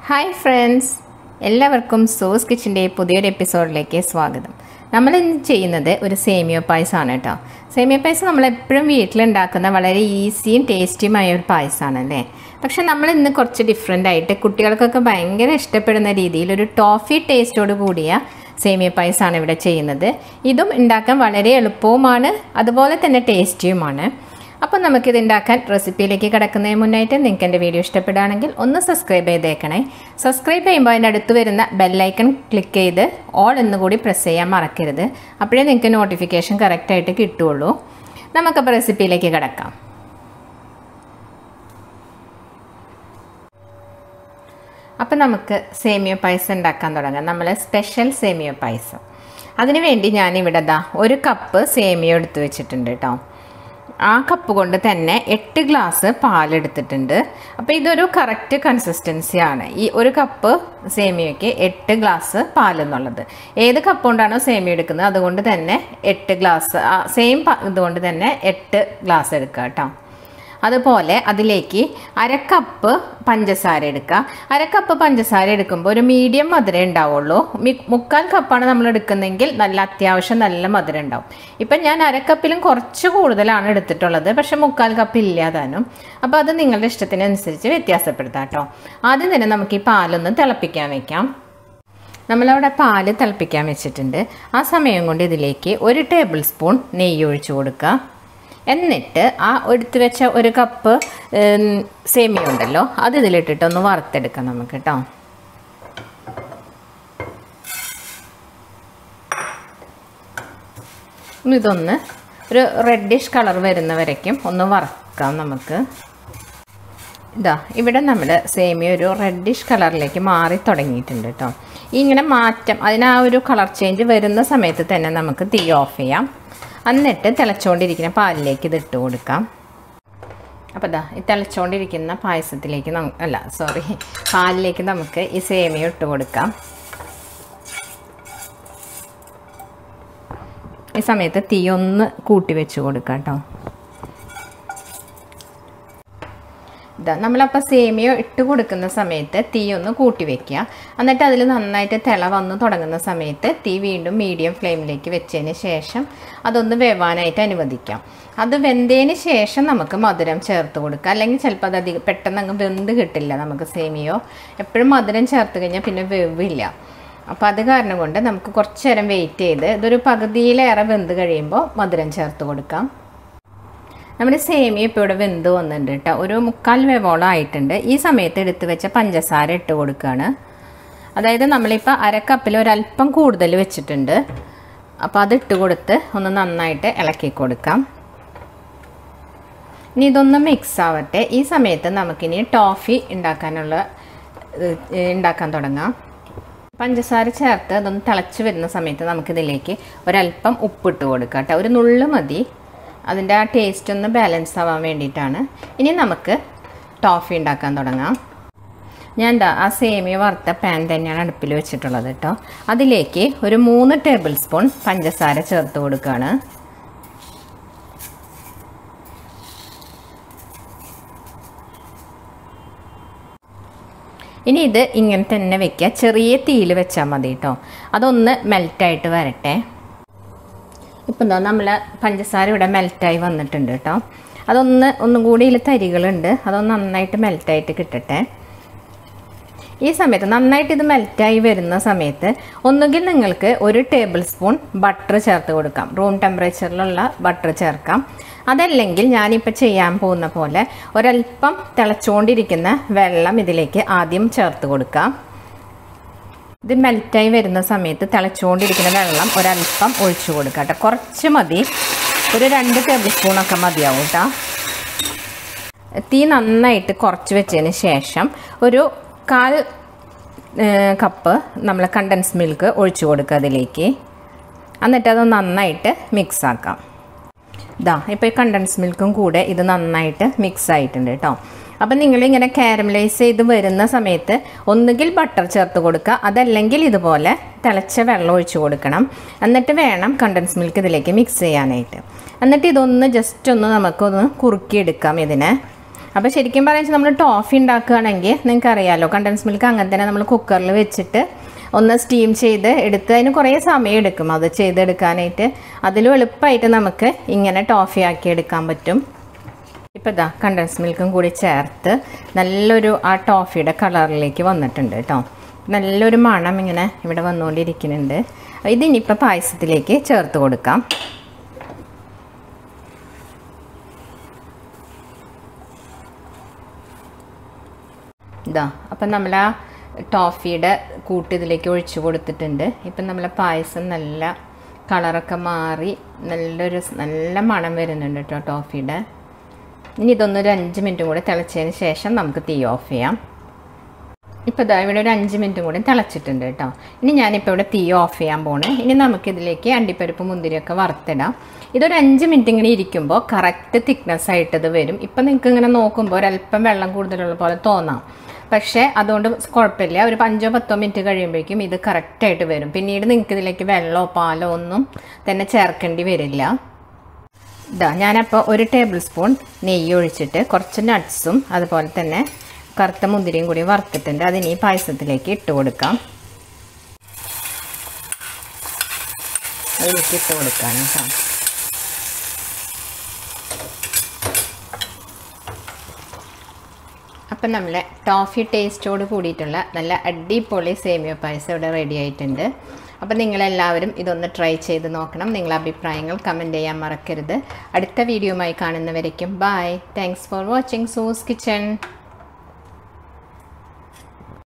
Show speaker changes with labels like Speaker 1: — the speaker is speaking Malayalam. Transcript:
Speaker 1: ഹായ് ഫ്രണ്ട്സ് എല്ലാവർക്കും സോസ് കിച്ചൻ്റെ പുതിയൊരു എപ്പിസോഡിലേക്ക് സ്വാഗതം നമ്മൾ ഇന്ന് ചെയ്യുന്നത് ഒരു സേമിയോ പായസമാണ് കേട്ടോ സേമിയോ പായസം നമ്മൾ എപ്പോഴും വീട്ടിലുണ്ടാക്കുന്ന വളരെ ഈസിയും ടേസ്റ്റിയുമായ ഒരു പായസമാണ് അല്ലേ പക്ഷെ നമ്മൾ ഇന്ന് കുറച്ച് ഡിഫറെൻ്റ് ആയിട്ട് കുട്ടികൾക്കൊക്കെ ഭയങ്കര ഇഷ്ടപ്പെടുന്ന രീതിയിൽ ഒരു ടോഫി ടേസ്റ്റോട് കൂടിയ സേമിയ പായസമാണ് ഇവിടെ ചെയ്യുന്നത് ഇതും ഉണ്ടാക്കാൻ വളരെ എളുപ്പവുമാണ് അതുപോലെ തന്നെ ടേസ്റ്റിയുമാണ് അപ്പോൾ നമുക്കിത് ഉണ്ടാക്കാൻ റെസിപ്പിയിലേക്ക് കിടക്കുന്നതിന് മുന്നായിട്ട് നിങ്ങൾക്ക് എൻ്റെ വീഡിയോ ഇഷ്ടപ്പെടുകയാണെങ്കിൽ ഒന്ന് സബ്സ്ക്രൈബ് ചെയ്തേക്കണേ സബ്സ്ക്രൈബ് ചെയ്യുമ്പോൾ അതിൻ്റെ അടുത്ത് വരുന്ന ബെല്ലൈക്കൺ ക്ലിക്ക് ചെയ്ത് ഓൾ എന്നുകൂടി പ്രസ് ചെയ്യാൻ മറക്കരുത് അപ്പോഴേ നിങ്ങൾക്ക് നോട്ടിഫിക്കേഷൻ കറക്റ്റായിട്ട് കിട്ടുള്ളൂ നമുക്കപ്പോൾ റെസിപ്പിയിലേക്ക് കിടക്കാം അപ്പം നമുക്ക് സേമിയോ പായസം ഉണ്ടാക്കാൻ തുടങ്ങാം നമ്മൾ സ്പെഷ്യൽ സേമിയോ പായസം അതിന് വേണ്ടി ഞാനിവിടെ ദാ ഒരു കപ്പ് സേമിയോ എടുത്ത് വെച്ചിട്ടുണ്ട് കേട്ടോ ആ കപ്പ് കൊണ്ട് തന്നെ എട്ട് ഗ്ലാസ് പാലെടുത്തിട്ടുണ്ട് അപ്പോൾ ഇതൊരു കറക്റ്റ് കൺസിസ്റ്റൻസി ആണ് ഈ ഒരു കപ്പ് സേമിയയ്ക്ക് എട്ട് ഗ്ലാസ് പാലെന്നുള്ളത് ഏത് കപ്പ് കൊണ്ടാണോ സേമിയ എടുക്കുന്നത് അതുകൊണ്ട് തന്നെ എട്ട് ഗ്ലാസ് സെയിം ഇതുകൊണ്ട് തന്നെ എട്ട് ഗ്ലാസ് എടുക്കുക കേട്ടോ അതുപോലെ അതിലേക്ക് അരക്കപ്പ് പഞ്ചസാര എടുക്കുക അരക്കപ്പ് പഞ്ചസാര എടുക്കുമ്പോൾ ഒരു മീഡിയം മധുരം ഉണ്ടാവുള്ളൂ മുക്കാൽ കപ്പാണ് നമ്മൾ എടുക്കുന്നതെങ്കിൽ നല്ല അത്യാവശ്യം നല്ല മധുരം ഉണ്ടാവും ഇപ്പം ഞാൻ അരക്കപ്പിലും കുറച്ച് കൂടുതലാണ് എടുത്തിട്ടുള്ളത് പക്ഷെ മുക്കാൽ കപ്പ് ഇല്ലാതാനും അപ്പോൾ അത് നിങ്ങളുടെ ഇഷ്ടത്തിനനുസരിച്ച് വ്യത്യാസപ്പെടുത്താം കേട്ടോ ആദ്യം തന്നെ നമുക്ക് ഈ പാലൊന്ന് തിളപ്പിക്കാൻ വെക്കാം നമ്മളവിടെ പാല് തിളപ്പിക്കാൻ വെച്ചിട്ടുണ്ട് ആ സമയം കൊണ്ട് ഇതിലേക്ക് ഒരു ടേബിൾ സ്പൂൺ നെയ്യ് ഒഴിച്ചു കൊടുക്കുക എന്നിട്ട് ആ എടുത്തു വെച്ച ഒരു കപ്പ് സേമിയ ഉണ്ടല്ലോ അത് ഇതിലിട്ടിട്ട് ഒന്ന് വറുത്തെടുക്കാം നമുക്ക് കേട്ടോ ഇതൊന്ന് ഒരു റെഡിഷ് കളർ വരുന്ന വരയ്ക്കും ഒന്ന് വറക്കാം നമുക്ക് ഇതാ ഇവിടെ നമ്മൾ സേമിയ ഒരു റെഡിഷ് കളറിലേക്ക് മാറി തുടങ്ങിയിട്ടുണ്ട് കേട്ടോ ഇങ്ങനെ മാറ്റം അതിന് ആ ഒരു കളർ ചേഞ്ച് വരുന്ന സമയത്ത് തന്നെ നമുക്ക് തീ ഓഫ് ചെയ്യാം എന്നിട്ട് തിളച്ചുകൊണ്ടിരിക്കുന്ന പാലിലേക്ക് ഇത് ഇട്ട് കൊടുക്കാം അപ്പോൾ ഇതാ ഈ തിളച്ചുകൊണ്ടിരിക്കുന്ന പായസത്തിലേക്ക് നമുക്ക് അല്ല സോറി പാലിലേക്ക് നമുക്ക് ഈ സേമിയ ഇട്ട് കൊടുക്കാം ഈ സമയത്ത് തീ ഒന്ന് കൂട്ടി വെച്ച് കൊടുക്കാം കേട്ടോ ഇതാ നമ്മളപ്പോൾ സേമിയ ഇട്ട് കൊടുക്കുന്ന സമയത്ത് തീ ഒന്ന് കൂട്ടി വെക്കുക എന്നിട്ട് അതിൽ നന്നായിട്ട് തിള വന്ന് തുടങ്ങുന്ന സമയത്ത് തീ വീണ്ടും മീഡിയം ഫ്ലെയിമിലേക്ക് വെച്ചതിന് ശേഷം അതൊന്ന് വേവാനായിട്ട് അനുവദിക്കാം അത് വെന്തതിന് ശേഷം നമുക്ക് മധുരം ചേർത്ത് കൊടുക്കുക അല്ലെങ്കിൽ ചിലപ്പോൾ അത് അധികം പെട്ടെന്ന് അങ്ങ് വെന്ത് കിട്ടില്ല നമുക്ക് സേമിയോ എപ്പോഴും മധുരം ചേർത്ത് കഴിഞ്ഞാൽ പിന്നെ വെവില്ല അപ്പോൾ അത് കാരണം കൊണ്ട് നമുക്ക് കുറച്ച് നേരം വെയിറ്റ് ചെയ്ത് ഇതൊരു പകുതിയിലേറെ വെന്ത് കഴിയുമ്പോൾ മധുരം ചേർത്ത് കൊടുക്കാം നമ്മുടെ സേമിയ ഇപ്പോൾ ഇവിടെ വെന്ത് വന്നിട്ടുണ്ട് കേട്ടോ ഒരു മുക്കാൽ വേവോളം ആയിട്ടുണ്ട് ഈ സമയത്ത് എടുത്ത് വെച്ച പഞ്ചസാര ഇട്ട് കൊടുക്കുകയാണ് അതായത് നമ്മളിപ്പോൾ അരക്കപ്പിൽ ഒരല്പം കൂടുതൽ വെച്ചിട്ടുണ്ട് അപ്പോൾ അത് ഇട്ട് കൊടുത്ത് ഒന്ന് നന്നായിട്ട് ഇളക്കി കൊടുക്കാം ഇനി ഇതൊന്ന് മിക്സ് ആവട്ടെ ഈ സമയത്ത് നമുക്കിനി ടോഫി ഉണ്ടാക്കാനുള്ള ഉണ്ടാക്കാൻ തുടങ്ങാം പഞ്ചസാര ചേർത്ത് അതൊന്ന് തിളച്ച് വരുന്ന സമയത്ത് നമുക്കിതിലേക്ക് ഒരല്പം ഉപ്പിട്ട് കൊടുക്കാം കേട്ടോ ഒരു നുള്ളു മതി അതിൻ്റെ ആ ടേസ്റ്റ് ഒന്ന് ബാലൻസ് ആവാൻ വേണ്ടിയിട്ടാണ് ഇനി നമുക്ക് ടോഫി ഉണ്ടാക്കാൻ തുടങ്ങാം ഞാൻ എന്താ ആ സേമിയ വറുത്ത പാൻ തന്നെയാണ് അടുപ്പിൽ വെച്ചിട്ടുള്ളത് കേട്ടോ അതിലേക്ക് ഒരു മൂന്ന് ടേബിൾ സ്പൂൺ പഞ്ചസാര ചേർത്ത് കൊടുക്കുകയാണ് ഇനി ഇത് ഇങ്ങനെ തന്നെ വെക്കുക ചെറിയ തീയിൽ വെച്ചാൽ മതി കേട്ടോ അതൊന്ന് മെൽറ്റായിട്ട് വരട്ടെ ഇപ്പം എന്താ നമ്മൾ പഞ്ചസാര ഇവിടെ മെൽറ്റായി വന്നിട്ടുണ്ട് കേട്ടോ അതൊന്ന് ഒന്നും കൂടി ഇതിൽ തരികളുണ്ട് അതൊന്ന് നന്നായിട്ട് മെൽറ്റായിട്ട് കിട്ടട്ടെ ഈ സമയത്ത് നന്നായിട്ട് ഇത് മെൽറ്റായി വരുന്ന സമയത്ത് ഒന്നുകിൽ നിങ്ങൾക്ക് ഒരു ടേബിൾ സ്പൂൺ ബട്ടർ ചേർത്ത് കൊടുക്കാം റൂം ടെമ്പറേച്ചറിലുള്ള ബട്ടർ ചേർക്കാം അതല്ലെങ്കിൽ ഞാനിപ്പോൾ ചെയ്യാൻ പോകുന്ന പോലെ ഒരല്പം തിളച്ചുകൊണ്ടിരിക്കുന്ന വെള്ളം ഇതിലേക്ക് ആദ്യം ചേർത്ത് കൊടുക്കാം ഇത് മെൽറ്റായി വരുന്ന സമയത്ത് തിളച്ചുകൊണ്ടിരിക്കുന്ന വെള്ളം ഒരല്പം ഒഴിച്ചു കൊടുക്കുക കേട്ടോ കുറച്ച് മതി ഒരു രണ്ട് ടേബിൾ സ്പൂണൊക്കെ മതിയാവും കേട്ടോ തീ നന്നായിട്ട് കുറച്ച് വെച്ചതിന് ശേഷം ഒരു കാൽ കപ്പ് നമ്മൾ കണ്ടൻസ് മിൽക്ക് ഒഴിച്ചു കൊടുക്കുക അതിലേക്ക് എന്നിട്ട് അത് നന്നായിട്ട് മിക്സ് ആക്കാം ഇതാ ഇപ്പോൾ ഈ കണ്ടൻസ് മിൽക്കും കൂടെ ഇത് നന്നായിട്ട് മിക്സ് ആയിട്ടുണ്ട് കേട്ടോ അപ്പം നിങ്ങളിങ്ങനെ കാരമലൈസ് ചെയ്ത് വരുന്ന സമയത്ത് ഒന്നുകിൽ ബട്ടർ ചേർത്ത് കൊടുക്കുക അതല്ലെങ്കിൽ ഇതുപോലെ തിളച്ച വെള്ളം ഒഴിച്ച് കൊടുക്കണം എന്നിട്ട് വേണം കണ്ടൻസ് മിൽക്ക് ഇതിലേക്ക് മിക്സ് ചെയ്യാനായിട്ട് എന്നിട്ട് ഇതൊന്ന് ജസ്റ്റ് ഒന്ന് നമുക്കൊന്ന് കുറുക്കിയെടുക്കാം ഇതിനെ അപ്പോൾ ശരിക്കും പറയുന്നത് നമ്മൾ ടോഫി ഉണ്ടാക്കുകയാണെങ്കിൽ നിങ്ങൾക്ക് അറിയാമല്ലോ കണ്ടൻസ് മിൽക്ക് അങ്ങനെ തന്നെ നമ്മൾ കുക്കറിൽ വെച്ചിട്ട് ഒന്ന് സ്റ്റീം ചെയ്ത് എടുത്ത് അതിന് കുറേ സമയം എടുക്കും അത് ചെയ്തെടുക്കാനായിട്ട് അതിലും എളുപ്പമായിട്ട് നമുക്ക് ഇങ്ങനെ ടോഫി ആക്കി എടുക്കാൻ പറ്റും ഇപ്പോൾ ഇതാ കണ്ടൻസ് മിൽക്കും കൂടി ചേർത്ത് നല്ലൊരു ആ ടോഫിയുടെ കളറിലേക്ക് വന്നിട്ടുണ്ട് കേട്ടോ നല്ലൊരു മണം ഇങ്ങനെ ഇവിടെ വന്നുകൊണ്ടിരിക്കുന്നുണ്ട് ഇതിനിപ്പോൾ പായസത്തിലേക്ക് ചേർത്ത് കൊടുക്കാം ഇതാ അപ്പം നമ്മൾ ആ ടോഫിയുടെ കൂട്ട് ഇതിലേക്ക് ഒഴിച്ചു കൊടുത്തിട്ടുണ്ട് ഇപ്പം നമ്മളെ പായസം നല്ല കളറൊക്കെ മാറി നല്ലൊരു സ് നല്ല മണം വരുന്നുണ്ട് കേട്ടോ ടോഫിയുടെ ഇനി ഇതൊന്നൊരു അഞ്ച് മിനിറ്റും കൂടി തിളച്ചതിന് ശേഷം നമുക്ക് തീ ഓഫ് ചെയ്യാം ഇപ്പോൾ ഇതാ ഇവിടെ ഒരു അഞ്ച് മിനിറ്റും കൂടി തിളച്ചിട്ടുണ്ട് കേട്ടോ ഇനി ഞാനിപ്പോൾ ഇവിടെ തീ ഓഫ് ചെയ്യാൻ പോണേ ഇനി നമുക്കിതിലേക്ക് അണ്ടിപ്പരിപ്പ് മുന്തിരിയൊക്കെ വറുത്തിടാം ഇതൊരു അഞ്ച് മിനിറ്റ് ഇങ്ങനെ ഇരിക്കുമ്പോൾ കറക്റ്റ് തിക്നെസ് ആയിട്ട് ഇത് വരും ഇപ്പം നിങ്ങൾക്ക് ഇങ്ങനെ നോക്കുമ്പോൾ ഒരല്പം വെള്ളം കൂടുതലുള്ള പോലെ തോന്നാം പക്ഷേ അതുകൊണ്ട് കുഴപ്പമില്ല ഒരു അഞ്ചോ പത്തോ മിനിറ്റ് കഴിയുമ്പോഴേക്കും ഇത് കറക്റ്റായിട്ട് വരും പിന്നീട് നിങ്ങൾക്ക് ഇതിലേക്ക് വെള്ളമോ പാലോ ഒന്നും തന്നെ ചേർക്കേണ്ടി വരില്ല ഇതാ ഞാനപ്പോൾ ഒരു ടേബിൾ സ്പൂൺ നെയ്യ് ഒഴിച്ചിട്ട് കുറച്ച് നട്ട്സും അതുപോലെ തന്നെ കറുത്ത മുന്തിരിയും കൂടി വറുത്തിട്ടുണ്ട് അതിന് ഈ പായസത്തിലേക്ക് ഇട്ട് കൊടുക്കാം അതിലേക്ക് ഇട്ട് കൊടുക്കാം കേട്ടോ അപ്പം നമ്മളെ ടോഫി ടേസ്റ്റോട് കൂടിയിട്ടുള്ള നല്ല അടിപൊളി സേമിയ പായസം ഇവിടെ റെഡി ആയിട്ടുണ്ട് അപ്പം നിങ്ങളെല്ലാവരും ഇതൊന്ന് ട്രൈ ചെയ്ത് നോക്കണം നിങ്ങളുടെ അഭിപ്രായങ്ങൾ കമൻറ്റ് ചെയ്യാൻ മറക്കരുത് അടുത്ത വീഡിയോയുമായി കാണുന്നവരേക്കും ബായ് താങ്ക്സ് ഫോർ വാച്ചിങ് സൂസ് കിച്ചൺ